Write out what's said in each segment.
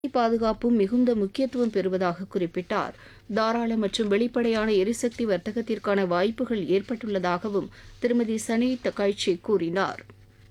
பாதுகாப்பும் மிகுந்த முக்கியத்துவம் பெறுவதாக குறிப்பிட்டார் தாராள மற்றும் வெளிப்படையான எரிசக்தி வர்த்தகத்திற்கான வாய்ப்புகள் ஏற்பட்டுள்ளதாகவும் திருமதி சனி தக்காய்ச்சி கூறினார்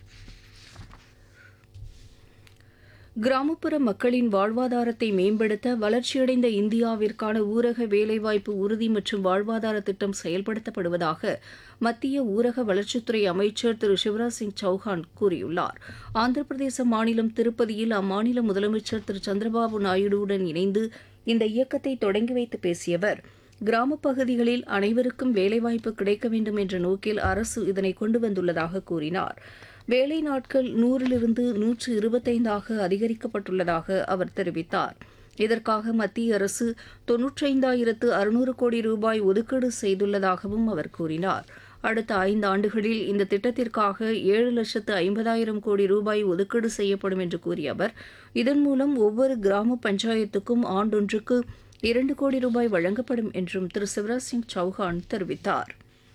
கிராமப்புற மக்களின் வாழ்வாதாரத்தை மேம்படுத்த வளர்ச்சியடைந்த இந்தியாவிற்கான ஊரக வேலைவாய்ப்பு உறுதி மற்றும் வாழ்வாதார திட்டம் செயல்படுத்தப்படுவதாக மத்திய ஊரக வளர்ச்சித்துறை அமைச்சர் திரு சிவராஜ் சிங் சௌஹான் கூறியுள்ளார் ஆந்திர பிரதேச மாநிலம் திருப்பதியில் அம்மாநில முதலமைச்சர் திரு சந்திரபாபு நாயுடுவுடன் இணைந்து இந்த இயக்கத்தை தொடங்கி வைத்து பேசிய அவர் கிராமப் பகுதிகளில் அனைவருக்கும் வேலைவாய்ப்பு கிடைக்க வேண்டும் என்ற நோக்கில் அரசு இதனை கொண்டு வந்துள்ளதாக கூறினார் வேலை நாட்கள் நூறிலிருந்து நூற்று இருபத்தைந்தாக அதிகரிக்கப்பட்டுள்ளதாக அவர் தெரிவித்தார் இதற்காக மத்திய அரசு தொன்னூற்றைந்தாயிரத்து அறுநூறு கோடி ரூபாய் ஒதுக்கீடு செய்துள்ளதாகவும் அவர் கூறினார் அடுத்த ஐந்து ஆண்டுகளில் இந்த திட்டத்திற்காக ஏழு லட்சத்து ஐம்பதாயிரம் கோடி ரூபாய் ஒதுக்கீடு செய்யப்படும் என்று கூறிய அவர் இதன் மூலம் ஒவ்வொரு கிராம பஞ்சாயத்துக்கும் ஆண்டொன்றுக்கு இரண்டு கோடி ரூபாய் வழங்கப்படும் என்றும் திரு சிவராஜ் சிங் சௌஹான் தெரிவித்தார்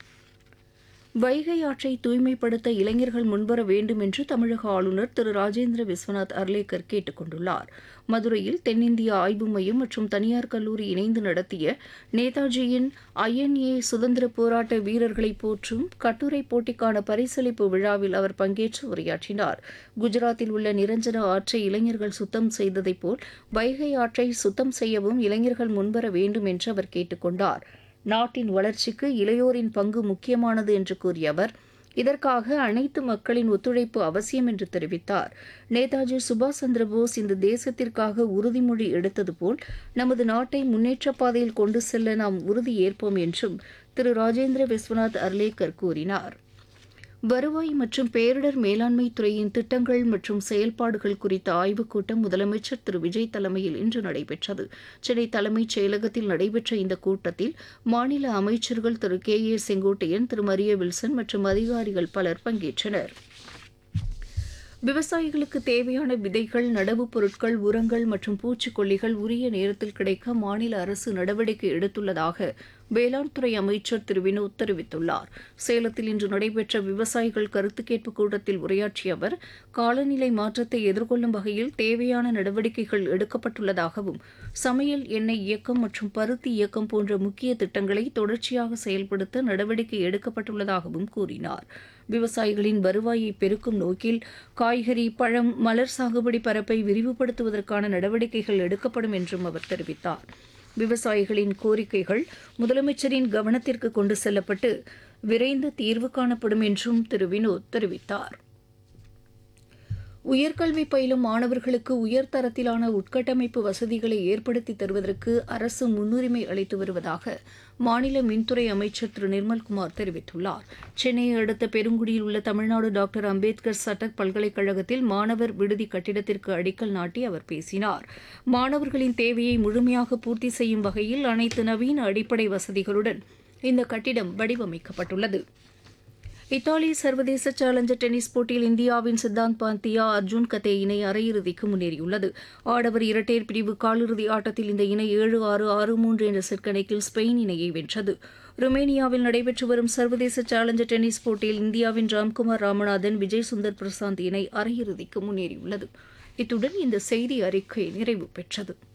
வைகை ஆற்றை தூய்மைப்படுத்த இளைஞர்கள் முன்வர வேண்டும் என்று தமிழக ஆளுநர் திரு ராஜேந்திர விஸ்வநாத் அர்லேக்கர் கேட்டுக் கொண்டுள்ளார் மதுரையில் தென்னிந்திய ஆய்வு மையம் மற்றும் தனியார் கல்லூரி இணைந்து நடத்திய நேதாஜியின் ஐஎன்ஏ சுதந்திர போராட்ட வீரர்களை போற்றும் கட்டுரை போட்டிக்கான பரிசளிப்பு விழாவில் அவர் பங்கேற்று உரையாற்றினார் குஜராத்தில் உள்ள நிரஞ்சன ஆற்றை இளைஞர்கள் சுத்தம் செய்ததைப் போல் வைகை ஆற்றை சுத்தம் செய்யவும் இளைஞர்கள் முன்வர வேண்டும் என்று அவர் கேட்டுக் கொண்டார் நாட்டின் வளர்ச்சிக்கு இளையோரின் பங்கு முக்கியமானது என்று கூறிய அவர் இதற்காக அனைத்து மக்களின் ஒத்துழைப்பு அவசியம் என்று தெரிவித்தார் நேதாஜி சுபாஷ் சந்திரபோஸ் இந்த தேசத்திற்காக உறுதிமொழி எடுத்தது போல் நமது நாட்டை முன்னேற்ற பாதையில் கொண்டு செல்ல நாம் உறுதி ஏற்போம் என்றும் திரு ராஜேந்திர விஸ்வநாத் அர்லேக்கர் கூறினார் வருவாய் மற்றும் பேரிடர் மேலாண்மை துறையின் திட்டங்கள் மற்றும் செயல்பாடுகள் குறித்த ஆய்வுக் கூட்டம் முதலமைச்சர் திரு விஜய் தலைமையில் இன்று நடைபெற்றது சென்னை தலைமைச் செயலகத்தில் நடைபெற்ற இந்த கூட்டத்தில் மாநில அமைச்சர்கள் திரு கே ஏ செங்கோட்டையன் திரு மரிய வில்சன் மற்றும் அதிகாரிகள் பலர் பங்கேற்றனர் விவசாயிகளுக்கு தேவையான விதைகள் நடவுப் பொருட்கள் உரங்கள் மற்றும் பூச்சிக்கொல்லிகள் உரிய நேரத்தில் கிடைக்க மாநில அரசு நடவடிக்கை எடுத்துள்ளதாக வேளாண் துறை அமைச்சர் திரு வினோத் தெரிவித்துள்ளார் சேலத்தில் இன்று நடைபெற்ற விவசாயிகள் கருத்து கேட்பு கூட்டத்தில் உரையாற்றிய அவர் காலநிலை மாற்றத்தை எதிர்கொள்ளும் வகையில் தேவையான நடவடிக்கைகள் எடுக்கப்பட்டுள்ளதாகவும் சமையல் எண்ணெய் இயக்கம் மற்றும் பருத்தி இயக்கம் போன்ற முக்கிய திட்டங்களை தொடர்ச்சியாக செயல்படுத்த நடவடிக்கை எடுக்கப்பட்டுள்ளதாகவும் கூறினார் விவசாயிகளின் வருவாயை பெருக்கும் நோக்கில் காய்கறி பழம் மலர் சாகுபடி பரப்பை விரிவுபடுத்துவதற்கான நடவடிக்கைகள் எடுக்கப்படும் என்றும் அவர் தெரிவித்தார் விவசாயிகளின் கோரிக்கைகள் முதலமைச்சரின் கவனத்திற்கு கொண்டு செல்லப்பட்டு விரைந்து தீர்வு காணப்படும் என்றும் திரு வினோத் தெரிவித்தார் உயர்கல்வி பயிலும் மாணவர்களுக்கு உயர்தரத்திலான உட்கட்டமைப்பு வசதிகளை ஏற்படுத்தி தருவதற்கு அரசு முன்னுரிமை அளித்து வருவதாக மாநில மின்துறை அமைச்சர் திரு நிர்மல்குமார் தெரிவித்துள்ளார் சென்னையை அடுத்த பெருங்குடியில் உள்ள தமிழ்நாடு டாக்டர் அம்பேத்கர் சட்ட பல்கலைக்கழகத்தில் மாணவர் விடுதி கட்டிடத்திற்கு அடிக்கல் நாட்டி அவர் பேசினார் மாணவர்களின் தேவையை முழுமையாக பூர்த்தி செய்யும் வகையில் அனைத்து நவீன அடிப்படை வசதிகளுடன் இந்த கட்டிடம் வடிவமைக்கப்பட்டுள்ளது இத்தாலி சர்வதேச சேலஞ்சர் டென்னிஸ் போட்டியில் இந்தியாவின் சித்தாந்த் பாந்தியா அர்ஜுன் கதே இணை அரையிறுதிக்கு முன்னேறியுள்ளது ஆடவர் இரட்டையர் பிரிவு காலிறுதி ஆட்டத்தில் இந்த இணை ஏழு ஆறு ஆறு மூன்று என்ற செட் கணக்கில் ஸ்பெயின் இணையை வென்றது ருமேனியாவில் நடைபெற்று வரும் சர்வதேச சேலஞ்சர் டென்னிஸ் போட்டியில் இந்தியாவின் ராம்குமார் ராமநாதன் விஜய் சுந்தர் பிரசாந்த் இணை அரையிறுதிக்கு முன்னேறியுள்ளது இத்துடன் இந்த செய்தி அறிக்கை நிறைவு பெற்றது